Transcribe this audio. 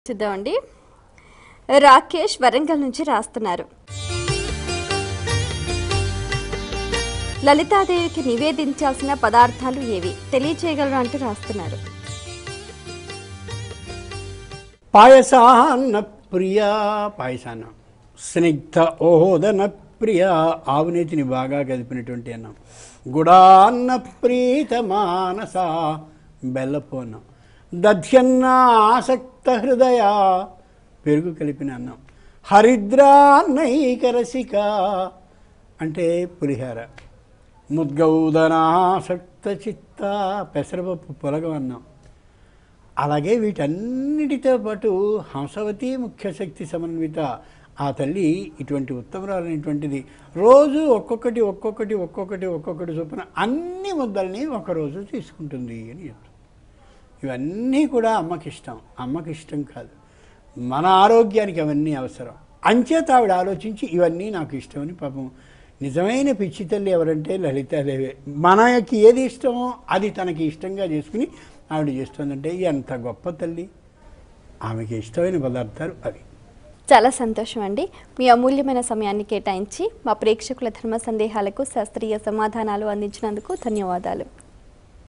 చూద్దామండి రాకేష్ వరంగల్ నుంచి రాస్తున్నారు లలితాదేవికి నివేదించాల్సిన పదార్థాలు ఏవి తెలియచేయగలరు అంటూ రాస్తున్నారు పాయసాన్న ప్రియ పాయసాన్న స్నిగ్ధ ఓదన ప్రియ ఆవునేతిని బాగా కదిపినటువంటి అన్నం గుడాన్న ప్రీత మానస బెల్లపు అన్నం దధ్యన్న ఆసక్త హృదయ పెరుగు కలిపిన అన్నం హరిద్రాన్నైకరసిక అంటే పులిహార ముద్గౌదనాసక్త చిత్త పెసరపప్పు పొలగం అన్నం అలాగే వీటన్నిటితో పాటు హంసవతి ముఖ్యశక్తి సమన్విత ఆ తల్లి ఇటువంటి ఉత్తమరాలైనటువంటిది రోజు ఒక్కొక్కటి ఒక్కొక్కటి ఒక్కొక్కటి ఒక్కొక్కటి చొప్పున అన్ని ముద్దల్ని ఒకరోజు తీసుకుంటుంది అని చెప్తాం ఇవన్నీ కూడా అమ్మకి ఇష్టం అమ్మకి ఇష్టం కాదు మన ఆరోగ్యానికి అవన్నీ అవసరం అంచేత ఆవిడ ఆలోచించి ఇవన్నీ నాకు ఇష్టమని పాపం నిజమైన పిచ్చి తల్లి ఎవరంటే లలితాదేవి మనకి ఏది ఇష్టమో అది తనకి ఇష్టంగా చేసుకుని ఆవిడ చేస్తుందంటే ఎంత గొప్ప తల్లి ఆమెకి ఇష్టమైన పదార్థాలు అవి చాలా సంతోషం అండి మీ అమూల్యమైన సమయాన్ని కేటాయించి మా ప్రేక్షకుల ధర్మ సందేహాలకు శాస్త్రీయ సమాధానాలు అందించినందుకు ధన్యవాదాలు